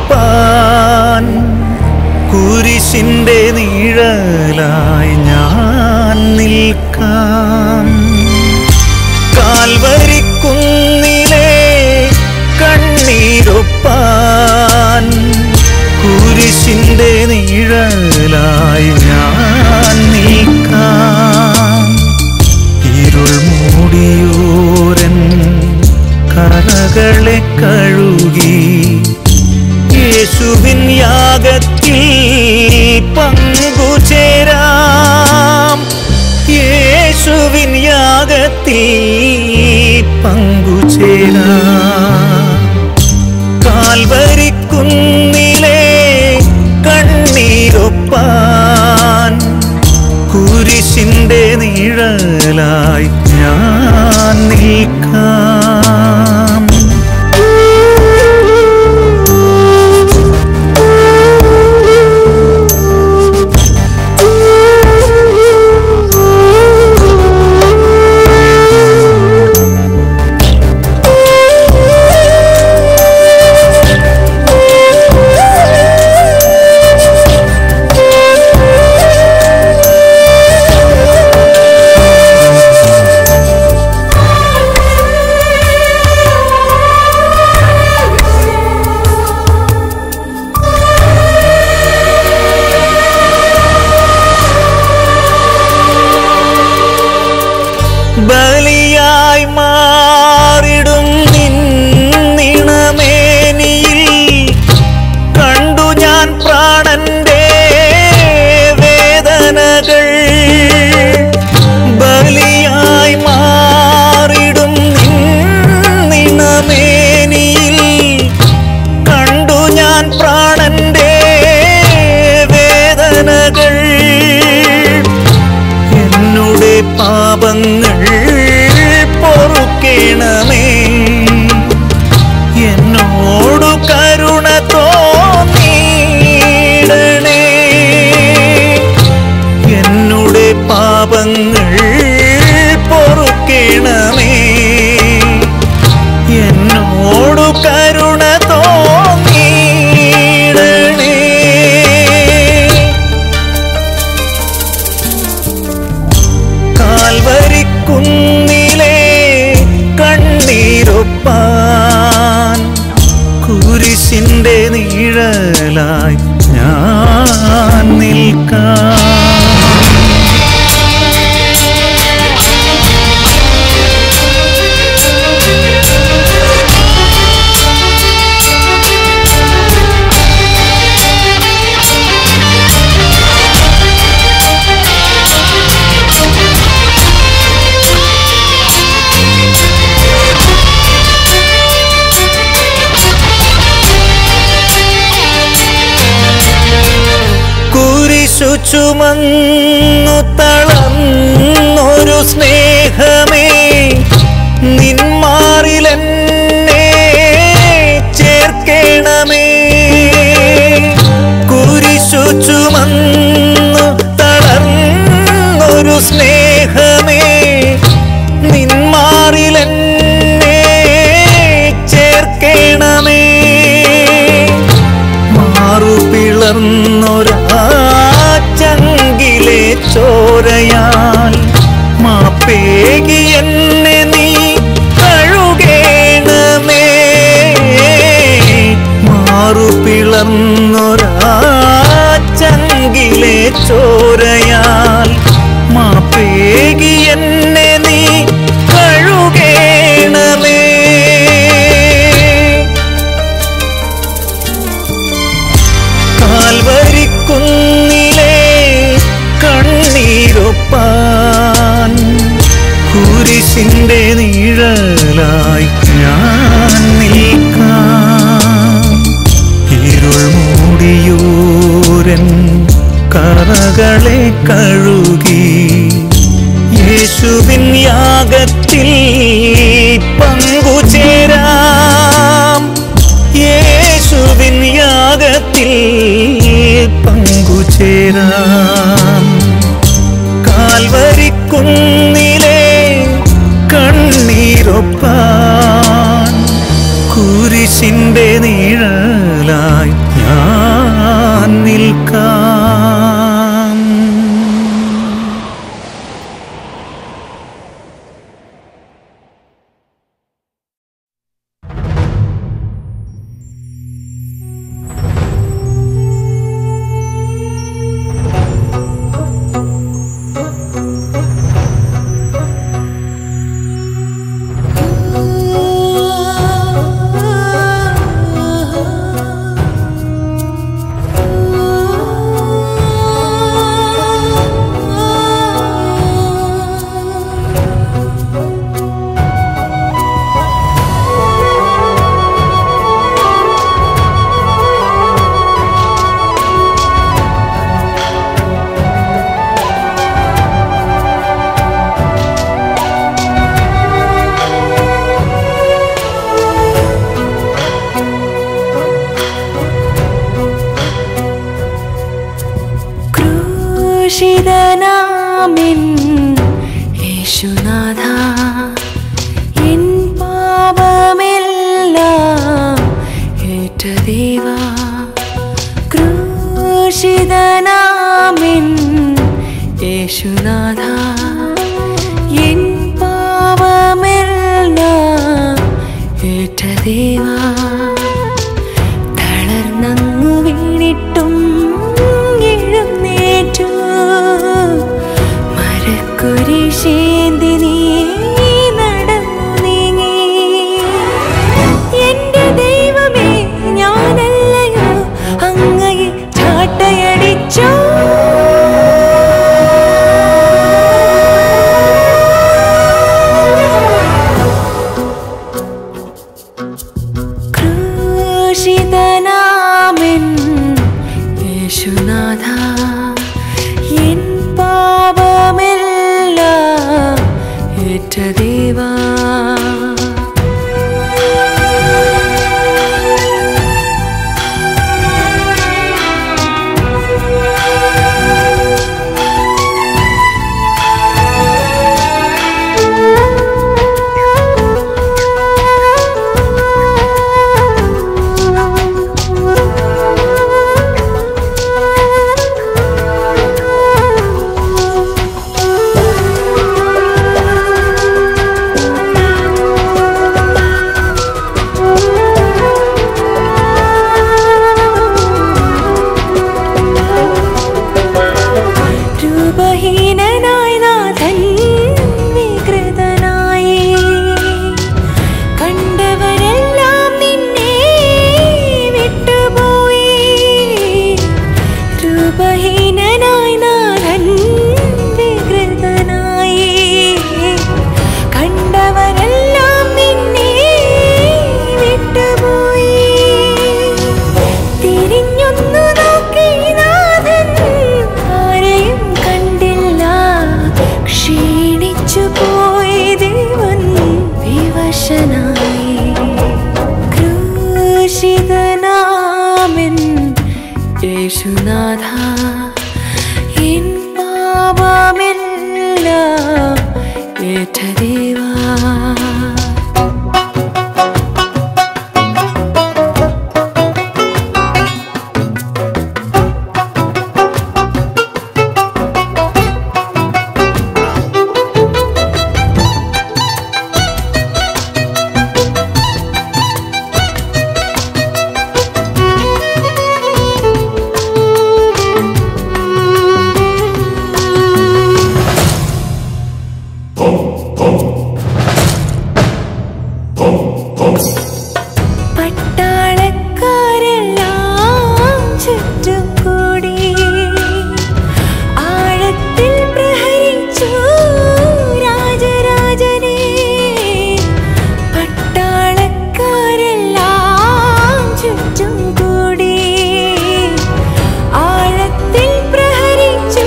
കണ്ണീരൊപ്പാൻ കുരിശിന്റെ നീഴലായി ഞാൻ നിൽക്കാം കാൽവരിക്കുന്നിലെ കണ്ണീരൊപ്പാൻ കുരിശിന്റെ നീഴലായി ഞാൻ നിൽക്കാം ഇരുൾ മൂടിയോരൻ കറകളെ കഴുകി യേശുവിൻ യാഗത്തിൽ പങ്കുചേരാം യേശുവിൻ യാഗത്തിൽ പങ്കുചേരാം കാൽവരിക്കുന്നിലെ കണ്ണീരൊപ്പാൻ കുരിശിന്റെ നിഴലായി ഞാൻ നിൽക്കാം ബലിയായി മാറിടും നിന്നിണമേനിയിൽ കണ്ടു ഞാൻ പ്രാണന്റെ വേദനകൾ ബലിയായി മാറിടും നിന്നിണമേനിയിൽ കണ്ടു ഞാൻ പ്രാണന്റെ വേദനകൾ എന്നുടെ പാപങ്ങൾ പൊറുക്കേണമേ എന്നോടു കരുണ തോന്നിയിടണേ എന്നുടെ പാപങ്ങൾ പൊറുക്കേണമേ എന്നോടു കരുണ തോന്നിയിടണേ കാൽവരിക്കുന്നിലെ കണ്ണീരൊപ്പാൻ കുരിശിന്റെ നീഴലായി ഞാൻ നിൽക്കാം കുരിശു ചുമന്നു തളർന്നൊരു സ്നേഹമേ നിന്മാറിലെന്നെ ചേർക്കേണമേ കുരിശു ചുമന്നു തളർന്നൊരു സ്നേഹമേ നിന്മാറിലെന്നെ ചേർക്കേണമേ മാറു പിളർന്നൊരാ ചങ്കിലെ ചോരയാൽ മാപ്പേകി എന്നെ നീ കഴുകേണമേ മാറു പിളർന്നൊരാ ചങ്കിലെ ചോരയാൽ മാപ്പേകി എന്നെ നീ കഴുകേണമേ കാൽവരിക്കുന്നിലെ കണ്ണീരൊപ്പാൻ കുരിശിന്റെ നീഴലായി ഞാൻ നിൽക്കാം ഇരുൾ മൂടിയൂരൻ കറകളെ കഴുകി യേശുവിൻ യാഗത്തിൽ പങ്കുചേരാം യേശുവിൻ യാഗത്തിൽ പങ്കുചേരാം കാൽവരിക്കുന്നിലെ കണ്ണീരൊപ്പാൻ കുരിശിന്റെ നീഴലായി യേശുനാഥാമിൻ യേശുനാഥ എൻ പാപമെല്ലാം ഏറ്റ ദേവാ ക്രൂശിതനാമിൻ യേശുനാഥ എൻ പാപമെല്ലാം ഏറ്റ ദേവാ തളർന്നങ്ങു വീണിട്ടും എഴുന്നേറ്റു മരക്കുരിശേന്തി നീ നടന്നു നീങ്ങി എന്റെ ദൈവമേ ഞാനല്ലയോ അങ്ങയെ ചാട്ടയടിച്ചോ ക്രൂശിതനാമൻ യേശുനാഥ എൻ പാപമെല്ലാം ഏറ്റ ദേവാ രൂപഹീനനായി നാഥൻ വികൃതനായി കണ്ടവരെല്ലാം നിന്നെ വിട്ടുപോയി രൂപഹീനനായി നാഥൻ വികൃതനായി കണ്ടവരെല്ലാം നിന്നെ വിട്ടുപോയി തിരിഞ്ഞൊന്നു നോക്കി നാഥൻ ആരെയും കണ്ടില്ല ക്ഷീണിച്ചു പോയി ദേവൻ വിവശനായി ക്രൂശിതനാമൻ യേശുനാഥ എൻ പാപമെല്ലാം ഏറ്റ ദേവാ പട്ടാളക്കാരെല്ലാം ചുറ്റും കൂടി ആഴത്തിൽ പ്രഹരിച്ചു രാജരാജനെ പട്ടാളക്കാരെല്ലാം ചുറ്റും കൂടി ആഴത്തിൽ പ്രഹരിച്ചു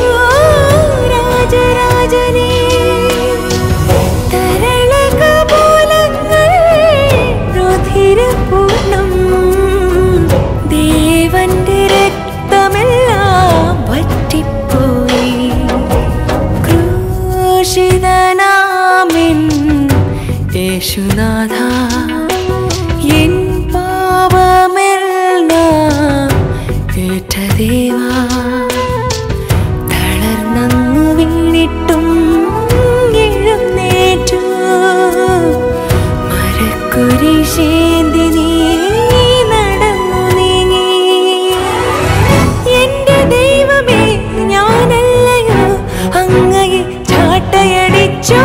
രാജരാജനെ തരളകപോലങ്ങൾ രുധിരപൂർണം ദേവന്റെ രക്തമെല്ലാം വറ്റിപ്പോയി ക്രൂശിതനാമിൻ യേശുനാഥ എൻ പാപമെല്ലാം ഏറ്റ ദേവാ തളർന്നങ്ങു വീണിട്ടും എഴുന്നേറ്റു മരക്കുരിശേന്തി നീ നടന്നു നീങ്ങി എന്റെ ദൈവമേ ഞാനല്ലയോ അങ്ങയെ ചാട്ടയടിച്ചോ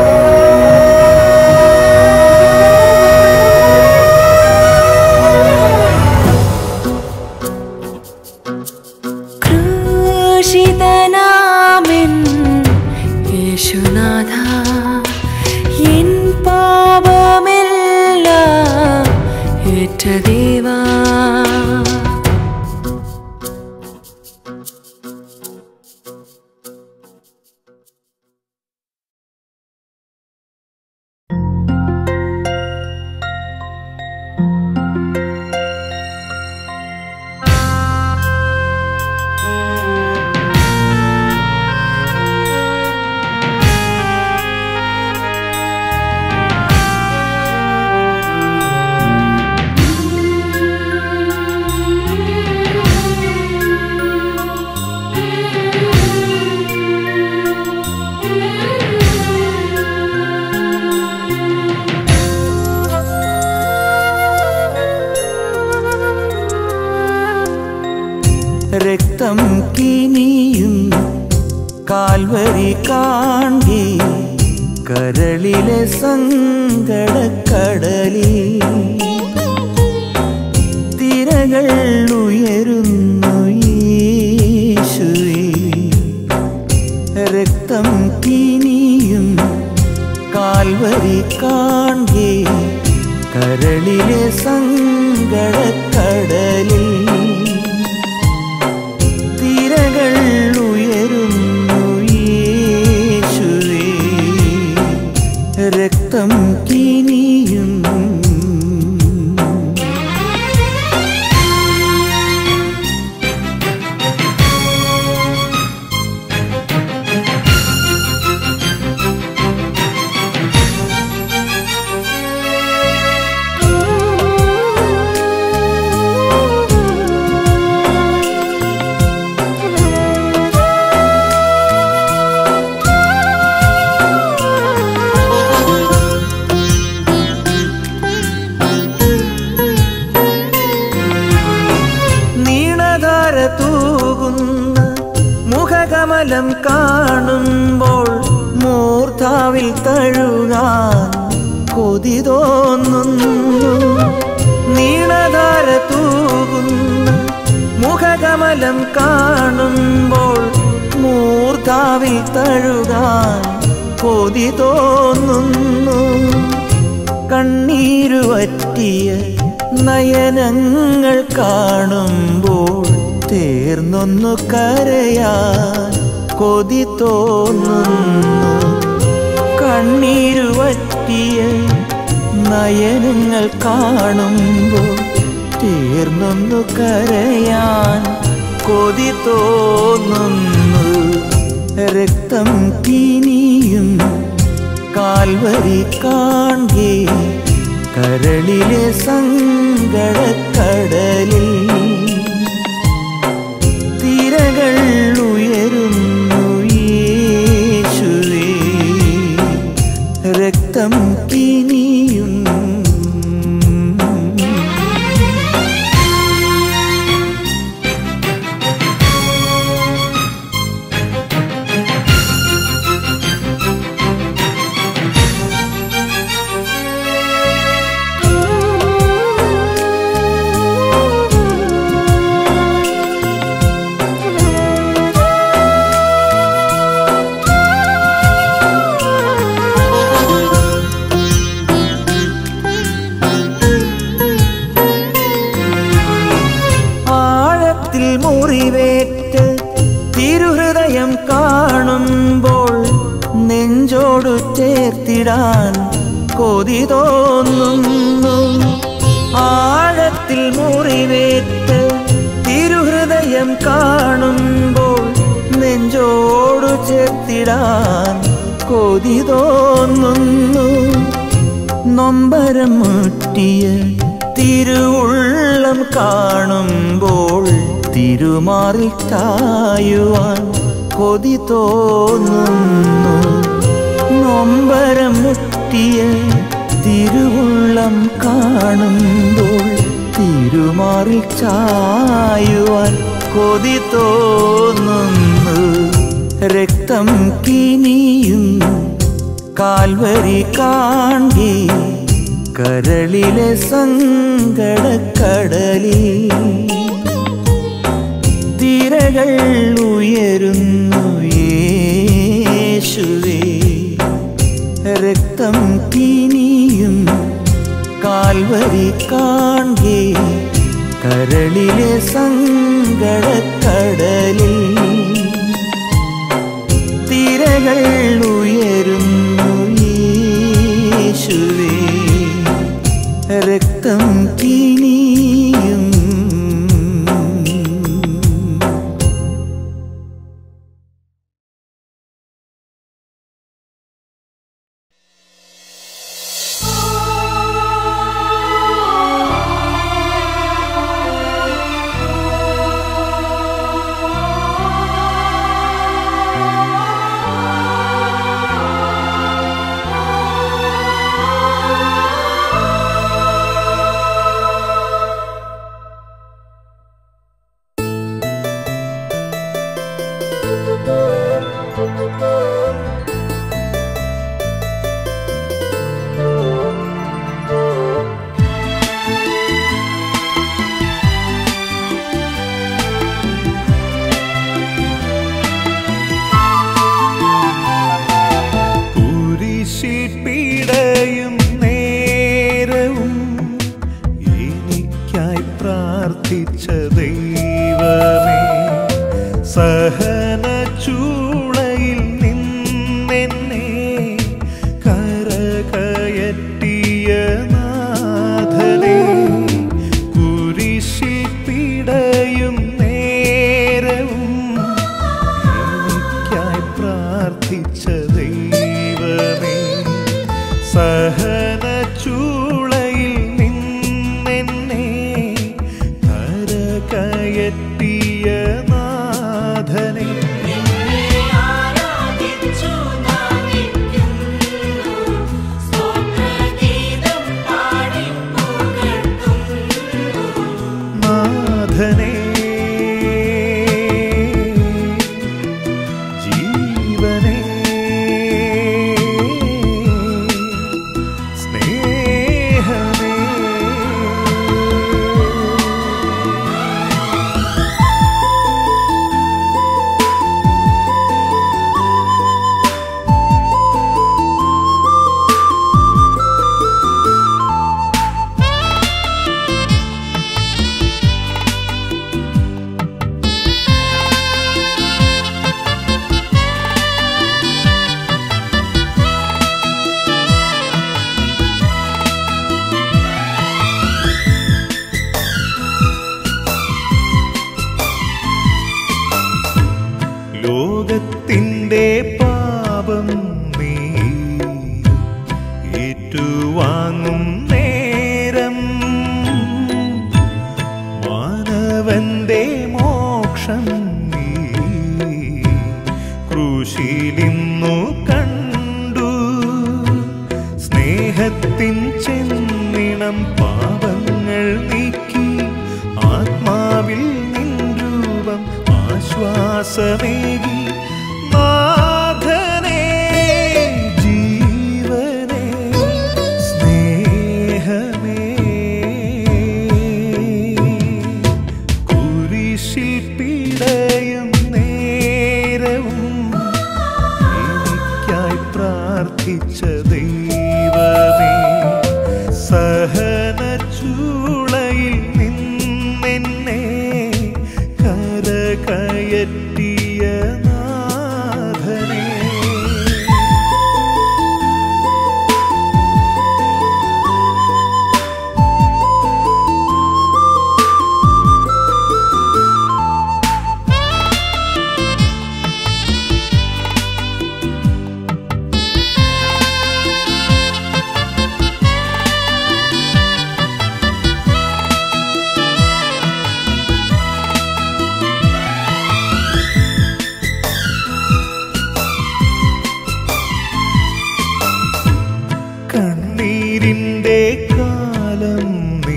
ക്രൂശിതനാമൻ യേശുനാഥ എൻ പാപമെല്ലാം ഏറ്റ ദേവാ യേശുവേ രക്തം കിനിയും കാൽവരി കാണ്ടി കരളിലെ സങ്കടക്കടലിൽ തിരകൾ ഉയരുന്നു യേശുവേ രക്തം കിനിയും കാൽവരി കാണ്ടി കരളിലെ സങ്കടക്കടലിൽ തിരകൾ ഉയരുന്നു യേശുവേ രക്തം കിനിയും നീണധാര തൂകുന്ന മുഖകമലം കാണുമ്പോൾ മൂർധാവിൽ തഴുകാൻ കൊതി തോന്നുന്നു നീണധാര തൂകുന്ന മുഖകമലം കാണുമ്പോൾ മൂർധാവിൽ തഴുകാൻ കൊതി തോന്നുന്നു കണ്ണീരുവറ്റിയ നയനങ്ങൾ കാണുമ്പോൾ തീർന്നൊന്നു കരയാൻ കൊതി തോന്നുന്നു കണ്ണീരുവറ്റിയ നയനങ്ങൾ കാണുമ്പോൾ തീർന്നൊന്നു കരയാൻ കൊതി തോന്നുന്നു രക്തം കിനിയും കാൽവരി കാൺകേ കരളിലെ സങ്കടക്കടലിൽ തിരകൾ ഉയരുന്നു യേശുവേ രക്തം കിനിയും ആഴത്തിൽ മുറിവേറ്റ് തിരുഹൃദയം കാണുമ്പോൾ നെഞ്ചോടു ചേർത്തിടാൻ കൊതി തോന്നുന്നു ആഴത്തിൽ മുറിവേറ്റ് തിരുഹൃദയം കാണുമ്പോൾ നെഞ്ചോടു ചേർത്തിടാൻ കൊതി തോന്നുന്നു നൊമ്പരം മുട്ടിയ തിരുവുള്ളം കാണുമ്പോൾ തിരുമാറിൽ ചായുവാൻ കൊതി തോന്നുന്നു നൊമ്പരം മുട്ടിയ തിരുവുള്ളം കാണുമ്പോൾ തിരുമാറിൽ ചായുവാൻ കൊതി തോന്നുന്നു രക്തം കിനിയും കാൽവരി കാണ്ടി കരളിലെ സങ്കടക്കടലിൽ തിരകൾ ഉയരുന്നു യേശുവേ രക്തം കിനിയും കാൽവരി കാൺകേ കരളിലെ സങ്കടക്കടലിൽ തിരകൾ ഉയരുന്നു യേശുവേ രക്തം കിനിയും ആ സഹന ചൂളയിൽ നിന്നെന്നെ കരകയറ്റിയ നാഥനെ കുരിശിൽ പിടയും നേരവും എനിക്കായി പ്രാർത്ഥിച്ച ദൈവമേ സഹന ചൂളയിൽ നിന്നെന്നെ കരകയറ്റിയ നാഥനെ നാഥനെ ജീവനെ സ്നേഹമേ ലോകത്തിൻ്റെ പാപം നീ ഏറ്റുവാങ്ങും നേരം മാനവന്റെ മോക്ഷം നീ ക്രൂശിലിന്നു കണ്ടു സ്നേഹത്തിൻ ചെന്നിണം പാപങ്ങൾ നീക്കി ആത്മാവിൽ നിൻ രൂപം ആശ്വാസമേകി നാഥനേ ജീവനേ സ്നേഹമേ കുരിശിൽ പിടയും നേരവും എനിക്കായി പ്രാർത്ഥിച്ച ദൈവമേ സഹന ചൂളയിൽ നിന്നെന്നെ കരകയറ്റിയ നാഥനേ കണ്ണീരിൻ്റെ കാലം നീ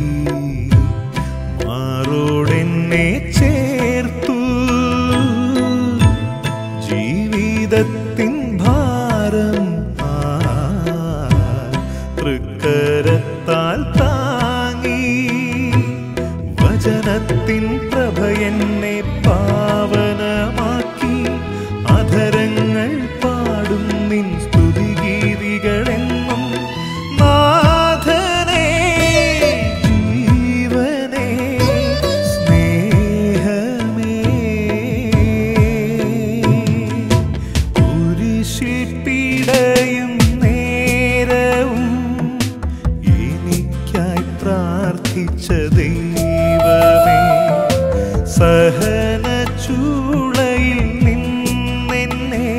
മാറോടെന്നെ ചേർത്തു ജീവിതത്തിൻ ഭാരം ആ തൃക്കരത്താൽ താങ്ങി വചനത്തിൻ പ്രഭയെന്നെ പാവനമാക്കി അധരങ്ങൾ പാടും നിൻ സ്തുതിഗീതികളെന്നും നാഥനേ ജീവനേ സ്നേഹമേ കുരിശിൽ പിടയും നേരവും എനിക്കായി പ്രാർത്ഥിച്ച ദൈവമേ സഹന ചൂളയിൽ നിന്നെന്നെ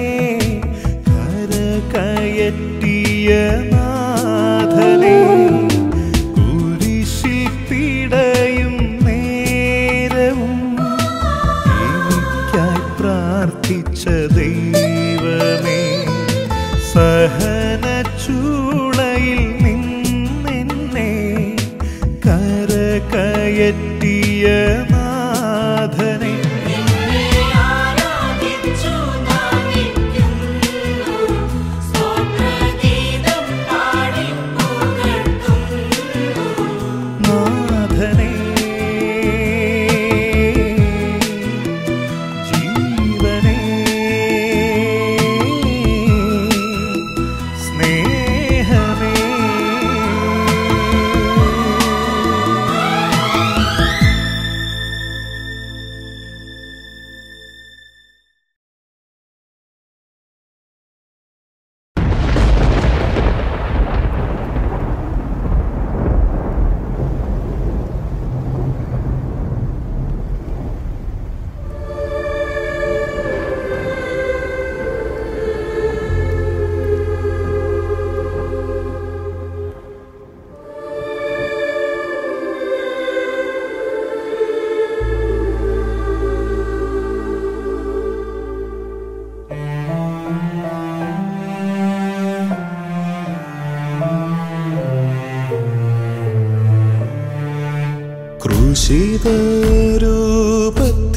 കരകയറ്റിയ നാഥനേ കുരിശിൽ പിടയും നേരവും എനിക്കായി പ്രാർത്ഥിച്ച ദൈവമേ സഹന ചൂളയിൽ നിന്നെന്നെ കരകയറ്റിയ നാഥനെ നാഥനേ ജീവനേ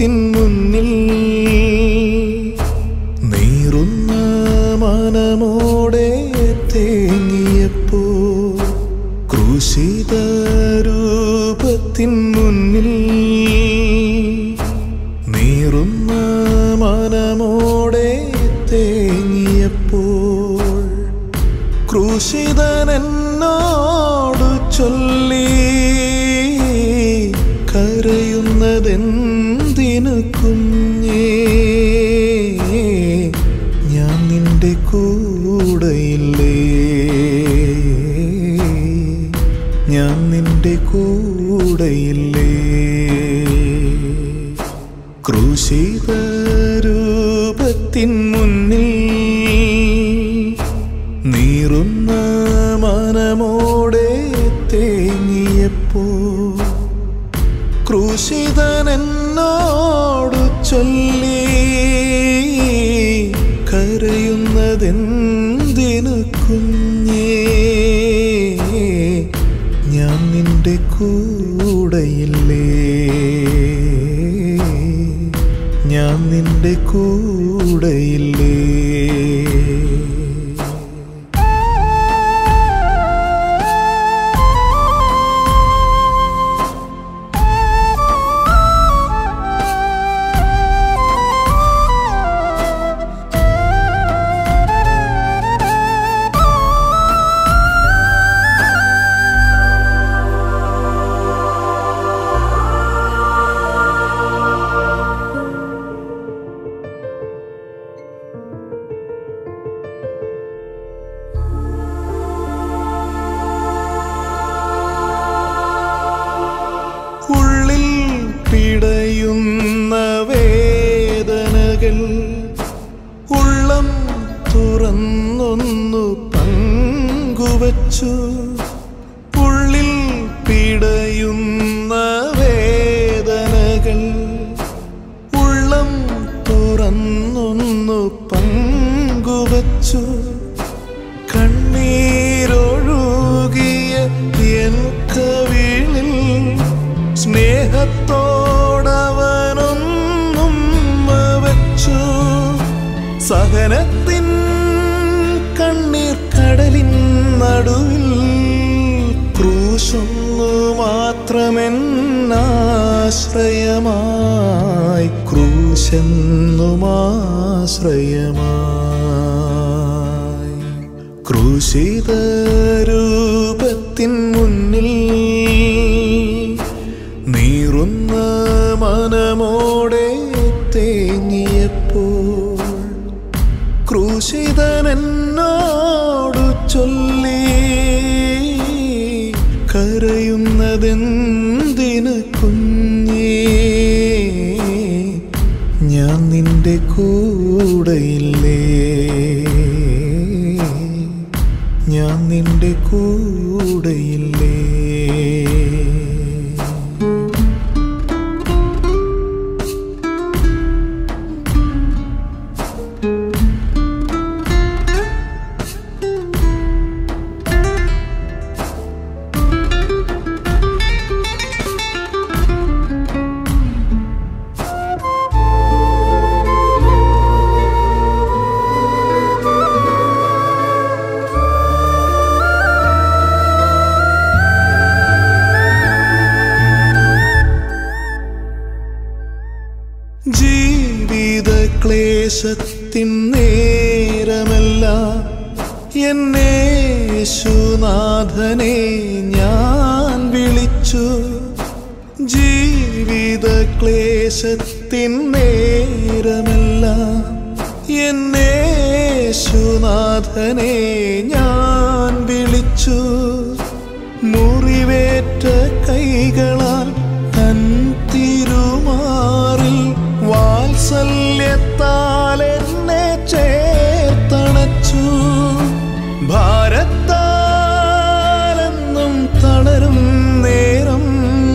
രൂപത്തിൻ മുന്നിൽ നീറുന്ന മനമോടെ തേങ്ങിയപ്പോ ക്രൂശിത രൂപത്തിൻ മുന്നിൽ നീറുന്ന മനമോടെ തേങ്ങിയപ്പോൾ ക്രൂശിതനെന്നോടു ചൊല്ലി കരയുന്നതെന്തിനു കുഞ്ഞേ ഞാൻ നിന്റെ കൂടെയില്ലേ ഞാൻ നിന്റെ കൂടെയില്ലേ ക്രൂശിത രൂപത്തിൻ മുന്നിൽ നീറുന്ന മനമോടെ തേങ്ങിയപ്പോ ക്രൂശിതനെന്നോടു ചൊല്ലി കരയുന്നതെന്തിനു കുഞ്ഞേ ഞാൻ നിന്റെ കൂടെയില്ലേ ഞാൻ നിന്റെ കൂടെയില്ലേ ഉള്ളിൽ പിടയുന്ന വേദനകൾ ഉള്ളം തുറന്നൊന്നു പങ്കുവച്ചു ഉള്ളിൽ പിടയുന്ന വേദനകൾ ഉള്ളം തുറന്നൊന്നു പങ്കുവച്ചു കണ്ണീരൊഴുകിയ എൻ കവിളിൽ സ്നേഹത്തോടവനൊന്നും വച്ചു സഹനത്തിൻ കണ്ണീർ കടലിൻ നടുവിൽ ക്രൂശൊന്നു മാത്രമെന്നാശ്രയമായി ക്രൂശെന്നുമാശ്രയമായി ക്രൂശിത രൂപത്തിൻ മുന്നിൽ നീറുന്ന മനമോടെ തേങ്ങിയപ്പോൾ ക്രൂശിതനെന്നോടു ചൊല്ലി കരയുന്നതെന്തിനു കുഞ്ഞേ ഞാൻ നിന്റെ കൂടെയില്ലേ ഞാൻ നിന്റെ കൂടെയില്ലേ ജീവിത ക്ലേശത്തിൻ നേരമല്ല എന്നേശുനാഥനെ ഞാൻ വിളിച്ചു ജീവിത ക്ലേശത്തിൻ നേരമല്ല എന്നേശുനാഥനെ ഞാൻ വിളിച്ചു മുറിവേറ്റ കൈകളാൽ തൻ തിരുമാറിൽ വാത്സല്യത്താൽ എന്നെ ചേർത്തണച്ചു ഭാരത്താലെന്നും തളരും നേരം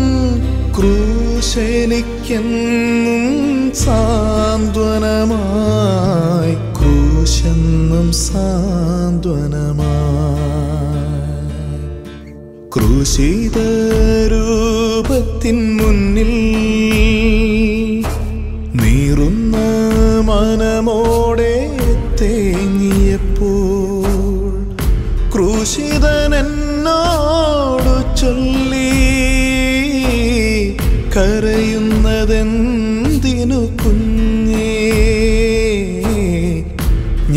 ക്രൂശനിക്കെന്നും സാന്ത്വനമായി ക്രൂശെന്നും സാന്ത്വനമായി ക്രൂശിത രൂപത്തിൻ മുന്നിൽ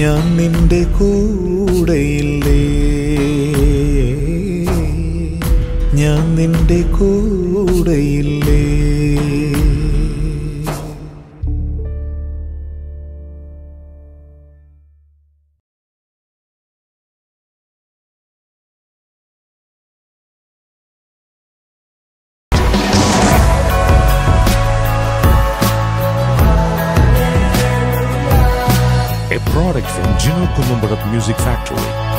ഞാൻ നിന്റെ കൂടെയില്ലേ ഞാൻ നിന്റെ കൂടെയില്ലേ a product from Gino Columbarat Music Factory.